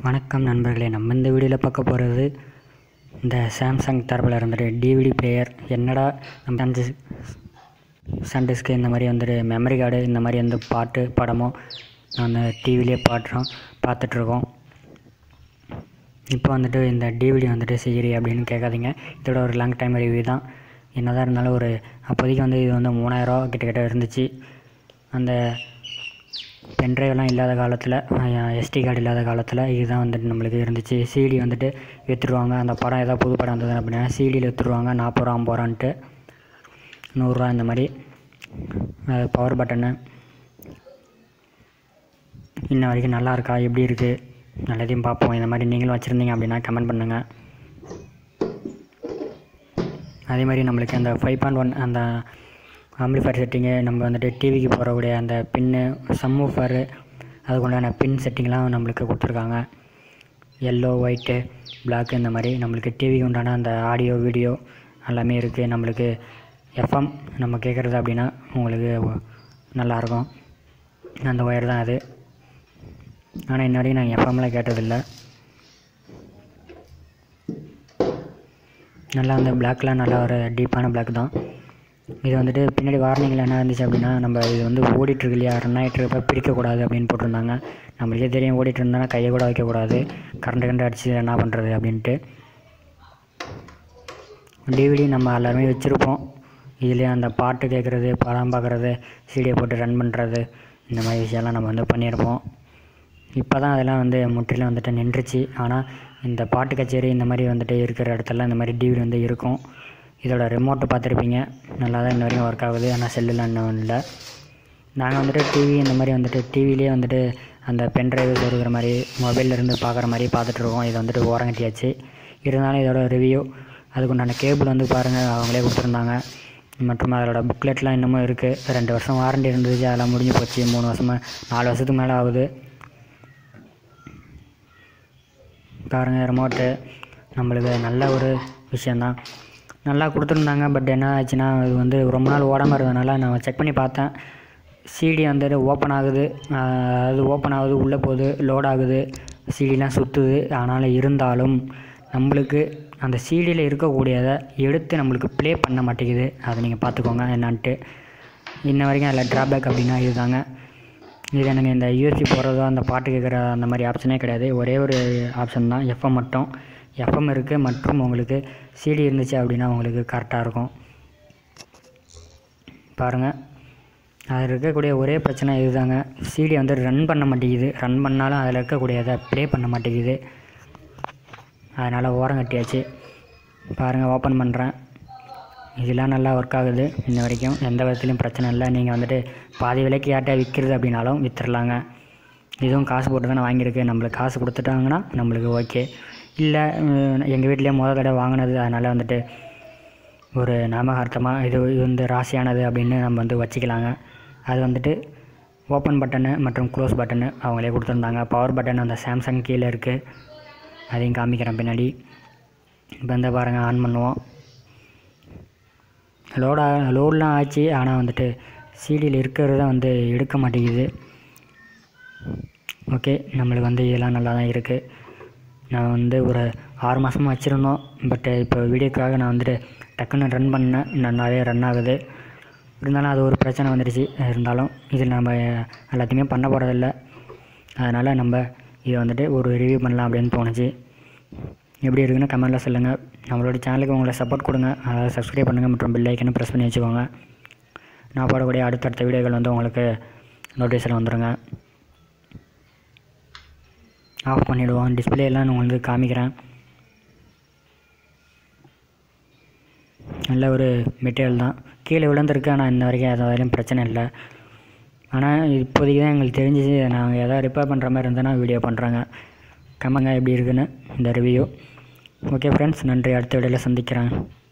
வணக்கம் நண்பர்களே நம்ம இந்த வீடியோவில் பார்க்க போகிறது இந்த சாம்சங் தரப்பில் இருந்துட்டு டிவிடி பிளேயர் என்னடா நம்ம அந்த சன்டிஸ்க்கு இந்த மாதிரி வந்துட்டு மெமரி கார்டு இந்த மாதிரி வந்து பாட்டு படமோ அந்த டிவிலே பாட்டுறோம் பார்த்துட்ருக்கோம் இப்போ வந்துட்டு இந்த டிவிடி வந்துட்டு சிகிரி அப்படின்னு கேட்காதீங்க இதோட ஒரு லாங் டைம் ரிவ்யூ தான் என்னதான் இருந்தாலும் ஒரு அப்போதைக்கு வந்து இது வந்து மூணாயிரரூவா கிட்டத்தட்ட இருந்துச்சு அந்த பென்ட்ரைவ்லாம் இல்லாத காலத்தில் எஸ்டி கார்டு இல்லாத காலத்தில் இதுதான் வந்துட்டு நம்மளுக்கு இருந்துச்சு சிடி வந்துட்டு விற்றுருவாங்க அந்த படம் ஏதாவது புது படம் வந்தது அப்படின்னா சிடியில் விற்றுருவாங்க நாற்பது ரூபா ஐம்பது ரூபான்ட்டு நூறுரூவா இந்த மாதிரி பவர் பட்டனு இன்ன வரைக்கும் நல்லா இருக்கா எப்படி இருக்குது நல்லதையும் பார்ப்போம் இந்த மாதிரி நீங்களும் வச்சுருந்தீங்க அப்படின்னா கமெண்ட் பண்ணுங்கள் அதே மாதிரி நம்மளுக்கு அந்த ஃபைவ் பாயிண்ட் ஒன் அந்த ஆம்பிளிஃபயர் செட்டிங்கு நம்ம வந்துட்டு டிவிக்கு போடக்கூடிய அந்த பின்னு சம்மூஃபரு அதுக்குண்டான பின் செட்டிங்லாம் நம்மளுக்கு கொடுத்துருக்காங்க எல்லோ ஒயிட்டு பிளாக் இந்த மாதிரி நம்மளுக்கு டிவிக்கு உண்டான அந்த ஆடியோ வீடியோ எல்லாமே இருக்குது நம்மளுக்கு எஃப்எம் நம்ம கேட்குறது அப்படின்னா உங்களுக்கு நல்லாயிருக்கும் அந்த ஒயர் தான் அது ஆனால் இன்ன வரைக்கும் நான் எஃப்எம்மில் கேட்டதில்லை நல்லா அந்த பிளாக்லாம் நல்லா ஒரு டீப்பான பிளாக் தான் இது வந்துட்டு பின்னாடி வார்னிங்கில் என்ன இருந்துச்சு அப்படின்னா நம்ம இது வந்து ஓடிட்டுருக்கு இல்லையா ரன் ஆகிட்டு இருக்கப்ப பிரிக்கக்கூடாது அப்படின்னு போட்டிருந்தாங்க நம்மளுக்கே தெரியும் ஓடிட்டு இருந்தால் கையை கூட வைக்கக்கூடாது கரண்ட் கரண்ட் அடிச்சு என்ன பண்ணுறது அப்படின்ட்டு டிவிடி நம்ம எல்லாருமே வச்சுருப்போம் இதுலேயே அந்த பாட்டு கேட்குறது படம் பார்க்குறது சீடியை போட்டு ரன் பண்ணுறது இந்த மாதிரி விஷயம்லாம் நம்ம வந்து பண்ணியிருப்போம் இப்போ தான் அதெல்லாம் வந்து முற்றிலும் வந்துட்டு நின்றுச்சு ஆனால் இந்த பாட்டு கச்சேரி இந்த மாதிரி வந்துட்டு இருக்கிற இடத்துல இந்த மாதிரி டிவிடி வந்து இருக்கும் இதோட ரிமோட்டு பார்த்துருப்பீங்க நல்லா தான் இன்ன வரைக்கும் ஒர்க் ஆகுது ஆனால் செல்லுலாம் இன்னும் இல்லை நாங்கள் வந்துட்டு டிவி இந்த மாதிரி வந்துட்டு டிவிலேயே வந்துட்டு அந்த பென்ட்ரைவ் இருக்கிற மாதிரி மொபைலில் இருந்து பார்க்குற மாதிரி பார்த்துட்ருக்கோம் இதை வந்துட்டு ஓரங்கட்டியாச்சு இருந்தாலும் இதோட ரிவ்யூ அதுக்குண்டான கேபிள் வந்து பாருங்கள் அவங்களே கொடுத்துருந்தாங்க மற்றும் அதோட புக்லெட்லாம் இன்னமும் இருக்குது ரெண்டு வருஷம் வாரண்டி இருந்துச்சு அதெல்லாம் முடிஞ்சு போச்சு மூணு வருஷமாக நாலு வருஷத்துக்கு மேலே ஆகுது பாருங்கள் ரிமோட்டு நம்மளுக்கு நல்ல ஒரு விஷயந்தான் நல்லா கொடுத்துருந்தாங்க பட் என்ன ஆச்சுன்னா இது வந்து ரொம்ப நாள் ஓடாமல் இருந்ததுனால நான் செக் பண்ணி பார்த்தேன் சிடி வந்துட்டு ஓப்பன் ஆகுது அது ஓப்பன் ஆகுது உள்ளே போகுது லோட் ஆகுது சிடிலாம் சுற்றுது ஆனால் இருந்தாலும் நம்மளுக்கு அந்த சிடியில் இருக்கக்கூடியதை எடுத்து நம்மளுக்கு ப்ளே பண்ண மாட்டேங்குது அதை நீங்கள் பார்த்துக்கோங்க என்னான்ட்டு இன்ன வரைக்கும் அதில் ட்ராபேக் அப்படின்னா இதுதாங்க இது எனக்கு இந்த யூஎஸ்பி போடுறதோ அந்த பாட்டு கேட்குற அந்த மாதிரி ஆப்ஷனே கிடையாது ஒரே ஒரு ஆப்ஷன் தான் எஃப்எம் மட்டும் எஃப்எம் இருக்குது மற்றும் உங்களுக்கு சிடி இருந்துச்சு அப்படின்னா உங்களுக்கு கரெக்டாக இருக்கும் பாருங்கள் அதில் இருக்கக்கூடிய ஒரே பிரச்சனை இதுதாங்க சிடி வந்து ரன் பண்ண மாட்டேங்குது ரன் பண்ணாலும் அதில் இருக்கக்கூடியதை ப்ளே பண்ண மாட்டேங்குது அதனால் ஓரம் கட்டியாச்சு பாருங்கள் ஓப்பன் பண்ணுறேன் இதெல்லாம் நல்லா ஒர்க் ஆகுது இன்ன வரைக்கும் எந்த விதத்துலையும் பிரச்சனை இல்லை நீங்கள் வந்துட்டு பாதி விலைக்கு யார்கிட்ட விற்கிறது அப்படின்னாலும் விற்றுர்லாங்க இதுவும் காசு போட்டு தான் வாங்கியிருக்கு நம்மளுக்கு காசு கொடுத்துட்டாங்கன்னா நம்மளுக்கு ஓகே இல்லை எங்கள் வீட்டிலே முதல் தடவை வாங்கினது அதனால் வந்துட்டு ஒரு ஞாபகார்த்தமாக இது இது வந்து ராசியானது அப்படின்னு நம்ம வந்து வச்சுக்கலாங்க அது வந்துட்டு ஓப்பன் பட்டனு மற்றும் க்ளோஸ் பட்டனு அவங்களே கொடுத்துருந்தாங்க பவர் பட்டன் அந்த சாம்சங் கீழே இருக்குது அதையும் காமிக்கிறேன் பின்னாடி இப்போ இந்த பாருங்கள் ஆன் பண்ணுவோம் லோடா லோடெலாம் ஆச்சு ஆனால் வந்துட்டு சிடியில் இருக்கிறத வந்து எடுக்க மாட்டேங்குது ஓகே நம்மளுக்கு வந்து இதெல்லாம் நல்லா தான் இருக்குது நான் வந்து ஒரு ஆறு மாதமாக வச்சுருந்தோம் பட் இப்போ வீடியோக்காக நான் வந்துட்டு டக்குன்னு ரன் பண்ணேன் நல்லாவே ரன் ஆகுது இருந்தாலும் அது ஒரு பிரச்சனை வந்துடுச்சு இருந்தாலும் இதில் நம்ம எல்லாத்தையுமே பண்ண போகிறதில்ல அதனால் நம்ம இதை வந்துட்டு ஒரு ரிவ்யூ பண்ணலாம் அப்படின்னு தோணுச்சு எப்படி இருக்குன்னு கமெண்ட்டில் சொல்லுங்கள் நம்மளோட சேனலுக்கு உங்களை சப்போர்ட் கொடுங்க அதாவது சப்ஸ்கிரைப் பண்ணுங்கள் மற்றும் பெல் ஐக்கனை ப்ரெஸ் பண்ணி வச்சுக்கோங்க நான் போடக்கூடிய அடுத்தடுத்த வீடியோக்கள் வந்து உங்களுக்கு நோட்டீஸில் வந்துடுங்க ஆஃப் பண்ணிவிடுவோம் டிஸ்பிளே எல்லாம் நான் உங்களுக்கு காமிக்கிறேன் நல்ல ஒரு மெட்டீரியல் தான் கீழே விழுந்திருக்கு ஆனால் இன்ன வரைக்கும் எந்த வரையும் பிரச்சனை இல்லை ஆனால் இப்போதைக்கு தான் எங்களுக்கு தெரிஞ்சிச்சு நாங்கள் எதாவது ரிப்பேர் பண்ணுற மாதிரி இருந்தேன்னா வீடியோ பண்ணுறாங்க கம்மங்க எப்படி இருக்குன்னு இந்த ரிவ்யூ ஓகே ஃப்ரெண்ட்ஸ் நன்றி அடுத்த வீடியோவில் சந்திக்கிறேன்